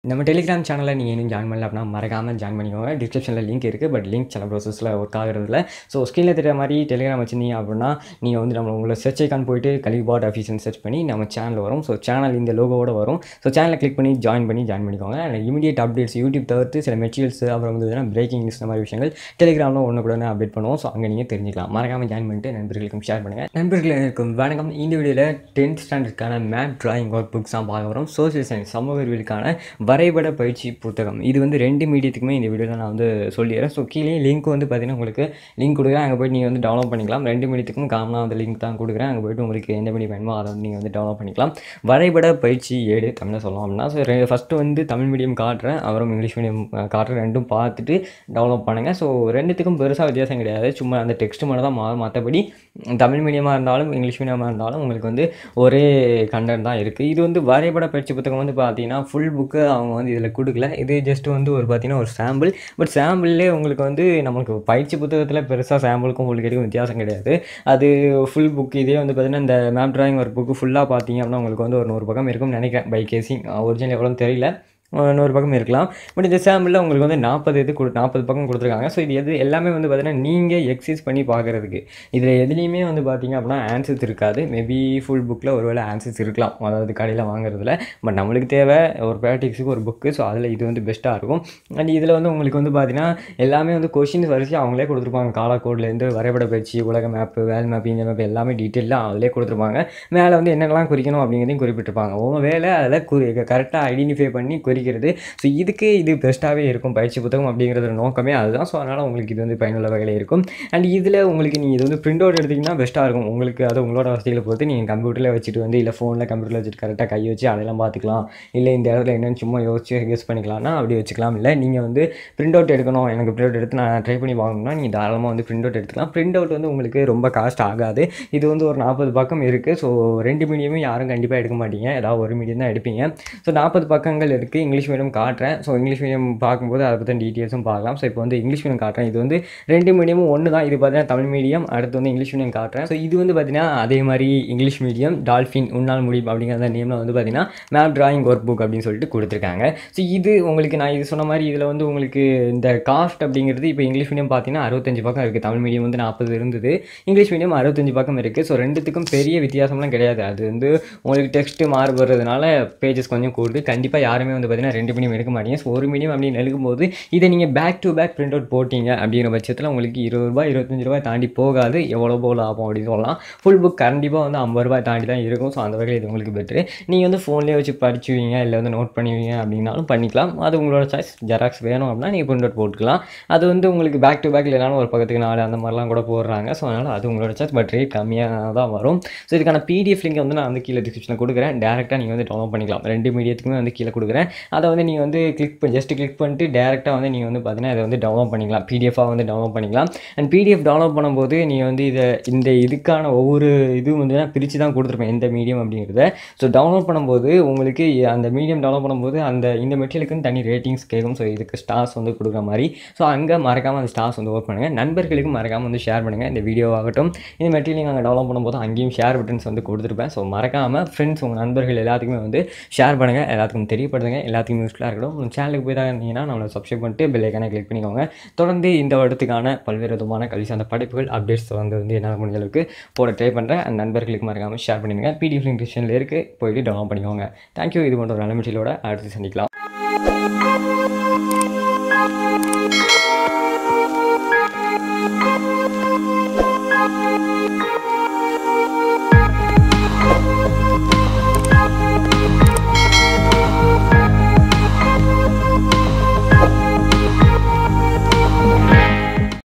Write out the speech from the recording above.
நம்ம டெலிகிராம் சேனலில் நீங்கள் இன்னும் ஜாயின் பண்ணல அப்படின்னா மறக்காமல் ஜாயின் பண்ணிக்கோங்க டிஸ்கிரிப்ஷனில் லிங்க் இருக்குது பட் லிங்க் சில ப்ரோசஸில் ஒர்க் ஆகிறதுல ஸோ ஸ்க்ரீனில் தெரிய மாதிரி டெலிகிராம் வச்சிருந்தீங்க அப்படின்னா நீங்கள் வந்து நம்ம உங்களை சர்ச் ஐக்கான் போயிட்டு கலிபாட் ஆஃபீஸ்னு சர்ச் பண்ணி நம்ம சேனல் வரும் ஸோ சேனல் இந்த லோகோவோட வரும் ஸோ சேனலை கிளிக் பண்ணி ஜாயின் பண்ணி ஜாயின் பண்ணிக்கோங்க அண்ட் இமீடியட் அப்டேட்ஸ் யூடியூப் தவிர்த்து சில மெட்டீரியல்ஸ் அப்புறம் வந்து பிரேக்கிங் நியூஸ் இந்த மாதிரி விஷயங்கள் டெலிகிராமில் ஒன்று கூட அப்டேட் பண்ணுவோம் ஸோ அங்கே நீங்கள் தெரிஞ்சுக்கலாம் மறக்காமல் ஜாயின் பண்ணிட்டு நண்பர்களுக்கும் ஷேர் பண்ணுங்கள் நண்பர்களுக்கும் வணக்கம் இந்த வீடியோவில் டென்த் ஸ்டாண்டர்டுக்கான மேப் டிராயிங் ஒர்க் புக்ஸ் தான் பார்க்க வரோம் சோசியல் சயின்ஸ் சமூக அறிவியலுக்கான வரைபட பயிற்சி புத்தகம் இது வந்து ரெண்டு மீடியத்துக்குமே இந்த வீடியோவில் நான் வந்து சொல்லிடுறேன் ஸோ கீழே லிங்க் வந்து பார்த்தீங்கன்னா உங்களுக்கு லிங்க் கொடுக்குறேன் அங்கே போய்ட்டு நீங்கள் வந்து டவுன்லோட் பண்ணிக்கலாம் ரெண்டு மீடியத்துக்கும் காமனாக வந்து லிங்க் தான் கொடுக்குறேன் அங்கே போய்ட்டு உங்களுக்கு எந்த மீடியம் வேணுமோ அதை வந்து நீங்கள் வந்து டவுன்லோட் பண்ணிக்கலாம் வரைபட பயிற்சி ஏடு தமிழில் சொல்லலாம் அப்படின்னா ஸோ ஃபஸ்ட்டு வந்து தமிழ் மீடியம் காட்டுறேன் அப்புறம் இங்கிலீஷ் மீடியம் காட்டுறேன் ரெண்டும் பார்த்துட்டு டவுன்லோட் பண்ணுங்கள் ஸோ ரெண்டுத்துக்கும் பெருசாக வித்தியாசம் கிடையாது சும்மா அந்த டெக்ஸ்ட் மட்டும் தான் மாறும் மற்றபடி தமிழ் மீடியமாக இருந்தாலும் இங்கிலீஷ் மீடியமாக இருந்தாலும் உங்களுக்கு வந்து ஒரே கண்டென்ட் தான் இருக்குது இது வந்து வரைபட பயிற்சி புத்தகம் வந்து பார்த்தீங்கன்னா ஃபுல் புக்கு அவங்க வந்து இதில் கொடுக்கல இது ஜஸ்ட் வந்து ஒரு பார்த்தீங்கன்னா ஒரு சாம்பிள் பட் சாம்பிள்லேயே உங்களுக்கு வந்து நம்மளுக்கு பயிற்சி புத்தகத்தில் பெருசாக சாம்பிளுக்கும் உங்களுக்கு எதுவும் வித்தியாசம் கிடையாது அது ஃபுல் புக் இதே வந்து பார்த்தீங்கன்னா இந்த மேப் டிராயிங் ஒரு புக்கு ஃபுல்லாக பார்த்தீங்க அப்படின்னா உங்களுக்கு வந்து ஒரு நூறு பக்கம் இருக்கும்னு நினைக்கிறேன் பை கேசிங் ஒரிஜினல் எவ்வளோன்னு தெரியல நூறு பக்கம் இருக்கலாம் பட் இந்த சாம்பிளில் உங்களுக்கு வந்து நாற்பது இது கொடு நாற்பது பக்கம் கொடுத்துருக்காங்க ஸோ இது எது எல்லாமே வந்து பார்த்தீங்கன்னா நீங்கள் எக்ஸசைஸ் பண்ணி பார்க்குறதுக்கு இதில் எதுலேயுமே வந்து பார்த்தீங்க அப்படின்னா ஆன்சர்ஸ் இருக்காது மேபி ஃபுல் புக்கில் ஒருவேளை ஆன்சர்ஸ் இருக்கலாம் அதாவது கடையில் வாங்குறதுல பட் நம்மளுக்கு தேவை ஒரு ப்ராக்டிக்ஸுக்கு ஒரு புக்கு ஸோ அதில் இது வந்து பெஸ்ட்டாக இருக்கும் அண்ட் இதில் வந்து உங்களுக்கு வந்து பார்த்தீங்கன்னா எல்லாமே வந்து கொஷின்ஸ் வரிசை அவங்களே கொடுத்துருப்பாங்க காலக்கோட்லேருந்து வரைபட பயிற்சி உலக மேப்பு வேல் மேப் இந்த மேப் எல்லாமே டீட்டெயிலாக அதிலே கொடுத்துருப்பாங்க மேலே வந்து என்னென்னலாம் குறிக்கணும் அப்படிங்கிறதையும் குறிப்பிட்டிருப்பாங்க உங்கள் வேலை அதில் குறி கரெக்டாக ஐடென்டிஃபை பண்ணி குறிக்கிறது ஸோ இதுக்கு இது பெஸ்ட்டாகவே இருக்கும் பயிற்சி புத்தகம் அப்படிங்கிறது நோக்கமே அதுதான் ஸோ அதனால் உங்களுக்கு இது வந்து பயனுள்ள வகையில் இருக்கும் அண்ட் இதில் உங்களுக்கு நீங்கள் இது வந்து பிரிண்ட் அவுட் எடுத்திங்கன்னா பெஸ்ட்டாக இருக்கும் உங்களுக்கு அது உங்களோட வசதிகளை பொறுத்து நீங்கள் கம்ப்யூட்டரில் வச்சுட்டு வந்து இல்லை ஃபோனில் கம்ப்யூட்டரில் வச்சுட்டு கரெக்டாக கை வச்சு அதெல்லாம் பார்த்துக்கலாம் இல்லை இந்த இடத்துல என்னென்னு சும்மா யோசிச்சு கெஸ் பண்ணிக்கலாம்னா அப்படி வச்சுக்கலாம் இல்லை நீங்கள் வந்து பிரிண்ட் அவுட் எடுக்கணும் எனக்கு பிரிண்ட் அவுட் எடுத்து நான் ட்ரை பண்ணி வாங்கணும்னா நீங்கள் தாராளமாக வந்து பிரிண்ட் அவுட் எடுத்துக்கலாம் பிரிண்ட் அவுட் வந்து உங்களுக்கு ரொம்ப காஸ்ட் ஆகாது இது வந்து ஒரு நாற்பது பக்கம் இருக்குது ஸோ ரெண்டு மீடியமும் யாரும் கண்டிப்பாக எடுக்க மாட்டீங்க ஏதாவது ஒரு மீடியம் தான் எடுப்பீங்க ஸோ நாற்பது பக்கங்கள் இருக்குது இங்கிலீஷ் மீடியம் காட்டுறேன் ஸோ இங்கிலீஷ் மீடியம் பார்க்கும்போது அதை பற்றி டீட்டெயில்ஸும் பார்க்கலாம் ஸோ இப்போ வந்து இங்கிலீஷ் மீடியம் காட்டுறேன் இது வந்து ரெண்டு மீடியமும் ஒன்று தான் இது பார்த்தீங்கன்னா தமிழ் மீடியம் அடுத்து வந்து இங்கிலீஷ் மீடியம் காட்டுறேன் ஸோ இது வந்து பார்த்தீங்கன்னா அதே மாதிரி இங்கிலீஷ் மீடியம் டால்ஃபின் உன்னால் முடியும் அப்படிங்கிற நேமில் வந்து பார்த்தீங்கன்னா மேப் டிராயிங் ஒர்க் புக் அப்படின்னு சொல்லிட்டு கொடுத்துருக்காங்க ஸோ இது உங்களுக்கு நான் இது சொன்ன மாதிரி இதில் வந்து உங்களுக்கு இந்த காஸ்ட் அப்படிங்கிறது இப்போ இங்கிலீஷ் மீடியம் பார்த்தீங்கன்னா அறுபத்தஞ்சு பக்கம் இருக்குது தமிழ் மீடியம் வந்து நாற்பது இருந்தது இங்கிலீஷ் மீடியம் அறுபத்தஞ்சு பக்கம் இருக்குது ஸோ ரெண்டுத்துக்கும் பெரிய வித்தியாசம்லாம் கிடையாது அது வந்து உங்களுக்கு டெக்ஸ்ட்டு மாறுபடுறதுனால பேஜஸ் கொஞ்சம் கூடுது கண்டிப்பாக யாருமே வந்து பார்த்தீங்கன்னா ரெண்டு மீடியம் எடுக்க மாட்டீங்க ஸோ ஒரு மீடியம் அப்படின்னு எழுதும்போது இதை நீங்கள் back to back print out போட்டிங்க அப்படிங்கிற பட்சத்தில் உங்களுக்கு இருபது ரூபாய் இருபத்தஞ்சு ரூபாய் தாண்டி போகாது எவ்வளோ போல் ஆகும் அப்படின்னு சொல்லலாம் ஃபுல் புக் கண்டிப்பாக வந்து ஐம்பது ரூபாய் தாண்டி தான் இருக்கும் ஸோ அந்த வகையில் இது உங்களுக்கு பெட்ரு நீங்கள் வந்து ஃபோன்லேயே வச்சு படிச்சுவீங்க இல்லை வந்து நோட் பண்ணுவீங்க அப்படின்னாலும் பண்ணிக்கலாம் அது உங்களோட சாய்ஸ் ஜெராக்ஸ் வேணும் அப்படின்னா நீங்கள் பிரிண்ட் அவுட் போட்டுக்கலாம் அது வந்து உங்களுக்கு பேக் டு பேக் இல்லைனாலும் ஒரு பக்கத்துக்கு நாலு அந்த மாதிரிலாம் கூட போடுறாங்க ஸோ அதனால் அது உங்களோட சாய்ஸ் பட் ரேட் கம்மியாக தான் வரும் ஸோ இதுக்கான பிடிஎஃப் லிங்க் வந்து நான் வந்து கீழே டிஸ்கிரிப்ஷனில் கொடுக்குறேன் டேரெக்டாக நீங்கள் வந்து டவுன்லோட் பண்ணிக்கலாம் ரெண்டு மீடியத்துக்குமே வந்து கீழே கொடுக்குறேன் அதை வந்து நீங்கள் வந்து கிளிக் பண்ணி ஜஸ்ட் கிளிக் பண்ணிட்டு டேரெக்டாக வந்து நீங்கள் வந்து பார்த்தீங்கன்னா இதை வந்து டவுன்லோட் பண்ணிக்கலாம் பிடிஎஃபாக வந்து டவுன்லோட் பண்ணிக்கலாம் அண்ட் பிடிஎஃப் டவுன்லோட் பண்ணும்போது நீங்கள் வந்து இதை இந்த இதுக்கான ஒவ்வொரு இதுவும் வந்து நான் பிரித்து தான் கொடுத்துருப்பேன் எந்த மீடியம் அப்படிங்கிறத ஸோ டவுன்லோட் பண்ணும்போது உங்களுக்கு அந்த மீடியம் டவுன்லோட் பண்ணும்போது அந்த இந்த மெட்டீரியலுக்குன்னு தனி ரேட்டிங்ஸ் கேட்கும் ஸோ இதுக்கு ஸ்டார்ஸ் வந்து கொடுக்குற மாதிரி ஸோ அங்கே மறக்காமல் அந்த ஸ்டார்ஸ் வந்து ஒர்க் பண்ணுங்கள் நண்பர்களுக்கும் மறக்காமல் வந்து ஷேர் பண்ணுங்கள் இந்த வீடியோ ஆகட்டும் இந்த மெட்டீரியல் நாங்கள் டவுன்லோட் பண்ணும்போது அங்கேயும் ஷேர் பட்டன்ஸ் வந்து கொடுத்துருப்பேன் ஸோ மறக்காமல் ஃப்ரெண்ட்ஸ் உங்கள் நண்பர்கள் எல்லாத்துக்குமே வந்து ஷேர் பண்ணுங்கள் எல்லாத்துக்கும் தெரியப்படுத்துங்க எல்லாத்துக்கும் யூஸ்ஃபுல்லாக இருக்கட்டும் உங்கள் சேனலுக்கு போய் தான் இருந்தீங்கன்னா நம்மளை சப்ஸ்கிரைப் பண்ணிட்டு பெல் ஐக்கானை கிளிக் பண்ணிக்கோங்க தொடர்ந்து இந்த வருடத்துக்கான பல்வேறு விதமான கல்வி சார்ந்த படிப்புகள் அப்டேட்ஸ் வந்து வந்து என்னால் முடிஞ்ச அளவுக்கு போட ட்ரை பண்ணுறேன் அந்த நண்பர்களுக்கு மறக்காமல் ஷேர் பண்ணிடுங்க பிடிஎஃப் லிங்க் டிஸ்கிரிப்ஷனில் இருக்குது போயிட்டு டவுன்லோட் பண்ணிக்கோங்க தேங்க்யூ இது போன்ற ஒரு நல்ல மெட்டீரியலோட அடுத்து சந்திக்கலாம் Thank you.